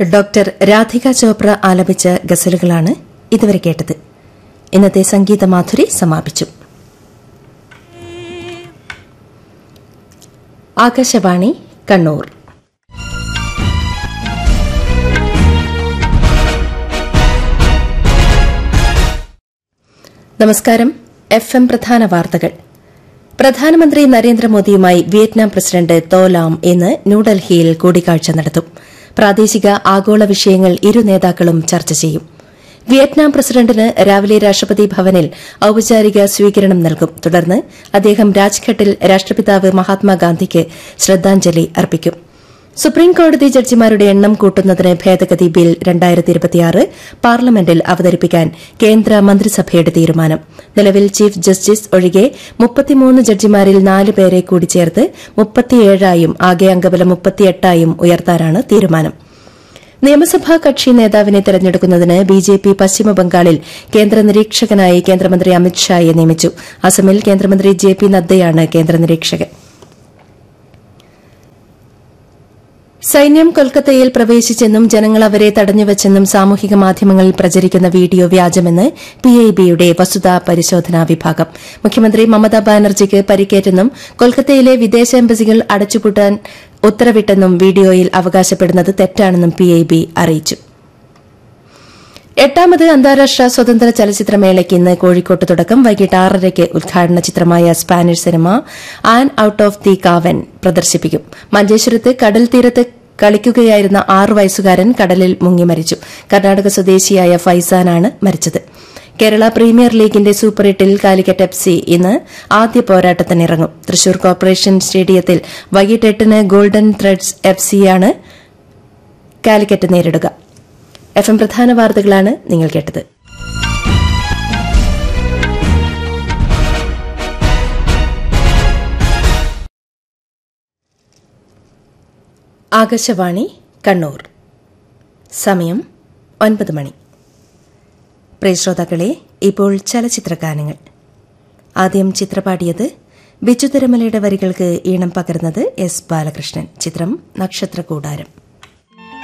doctor Radhika Chopra ആലപിച്ച ഗസലുകളാണ് ഇതുവരെ കേട്ടത് ഇന്നത്തെ സംഗീത മാധുരി സമാപിച്ചു ആകാശവാണി കണ്ണൂർ നമസ്കാരം എഫ് എം പ്രധാന വാർത്തകൾ പ്രധാനമന്ത്രി നരേന്ദ്രമോദിയുമായി വിയറ്റ്നാം പ്രസിഡന്റ് തോലാം ഇന്ന് ന്യൂഡൽഹിയിൽ കൂടിക്കാഴ്ച നടത്തും പ്രാദേശിക ആഗോള വിഷയങ്ങൾ ഇരു നേതാക്കളും ചർച്ച ചെയ്യും വിയറ്റ്നാം പ്രസിഡന്റിന് രാവിലെ രാഷ്ട്രപതി ഭവനിൽ ഔപചാരിക സ്വീകരണം നൽകും തുടർന്ന് അദ്ദേഹം രാജ്ഘട്ടിൽ രാഷ്ട്രപിതാവ് മഹാത്മാഗാന്ധിക്ക് ശ്രദ്ധാഞ്ജലി അർപ്പിക്കും സുപ്രീംകോടതി ജഡ്ജിമാരുടെ എണ്ണം കൂട്ടുന്നതിന് ഭേദഗതി ബിൽ പാർലമെന്റിൽ അവതരിപ്പിക്കാൻ കേന്ദ്ര മന്ത്രിസഭയുടെ തീരുമാനം നിലവിൽ ചീഫ് ജസ്റ്റിസ് ഒഴികെ മുപ്പത്തിമൂന്ന് ജഡ്ജിമാരിൽ നാല് പേരെ കൂടി ചേർത്ത് മുപ്പത്തിയേഴായും ആകെ അംഗബലം മുപ്പത്തിയെട്ടായും ഉയർത്താനാണ് തീരുമാനം നിയമസഭാ കക്ഷി നേതാവിനെ തെരഞ്ഞെടുക്കുന്നതിന് ബിജെപി പശ്ചിമബംഗാളിൽ കേന്ദ്ര നിരീക്ഷകനായി കേന്ദ്രമന്ത്രി അമിത്ഷായെ നിയമിച്ചു അസമിൽ കേന്ദ്രമന്ത്രി ജെ പി നദ്ദയാണ് കേന്ദ്ര നിരീക്ഷകൻ സൈന്യം കൊൽക്കത്തയിൽ പ്രവേശിച്ചെന്നും ജനങ്ങൾ അവരെ തടഞ്ഞുവച്ചെന്നും സാമൂഹിക മാധ്യമങ്ങളിൽ പ്രചരിക്കുന്ന വീഡിയോ വ്യാജമെന്ന് പിഐബിയുടെ വസ്തുതാ പരിശോധനാ വിഭാഗം മുഖ്യമന്ത്രി മമതാ ബാനർജിക്ക് പരിക്കേറ്റെന്നും കൊൽക്കത്തയിലെ വിദേശ എംബസികൾ അടച്ചുപൂട്ടാൻ ഉത്തരവിട്ടെന്നും വീഡിയോയിൽ അവകാശപ്പെടുന്നത് തെറ്റാണെന്നും പിഐബി അറിയിച്ചു എട്ടാമത് അന്താരാഷ്ട്ര സ്വതന്ത്ര ചലച്ചിത്രമേളയ്ക്ക് ഇന്ന് കോഴിക്കോട്ട് തുടക്കം വൈകിട്ട് ആറരയ്ക്ക് ഉദ്ഘാടന ചിത്രമായ Spanish cinema an out of the കാവൻ പ്രദർശിപ്പിക്കും മഞ്ചേശ്വരത്ത് കടൽ തീരത്ത് കളിക്കുകയായിരുന്ന ആറു വയസ്സുകാരൻ കടലിൽ മുങ്ങി മരിച്ചു കർണാടക സ്വദേശിയായ ഫൈസാനാണ് മരിച്ചത് കേരള പ്രീമിയർ ലീഗിന്റെ സൂപ്പർ എട്ടിൽ കാലിക്കറ്റ് എഫ് സി ഇന്ന് ആദ്യ പോരാട്ടത്തിനിറങ്ങും തൃശൂർ കോർപ്പറേഷൻ സ്റ്റേഡിയത്തിൽ വൈകിട്ട് എട്ടിന് ഗോൾഡൻ ത്രെഡ്സ് എഫ് സിയാണ് കാലിക്കറ്റ് നേരിടുക എഫ് എം പ്രധാന വാർത്തകളാണ് നിങ്ങൾ കേട്ടത് ആകാശവാണി കണ്ണൂർ സമയം ഒൻപത് മണി പ്രിയ ശ്രോതാക്കളെ ഇപ്പോൾ ചലച്ചിത്ര ഗാനങ്ങൾ ആദ്യം ചിത്രപാടിയത് ബിജു തിരുമലയുടെ വരികൾക്ക് ഈണം പകർന്നത് എസ് ബാലകൃഷ്ണൻ ചിത്രം നക്ഷത്രകൂടാരം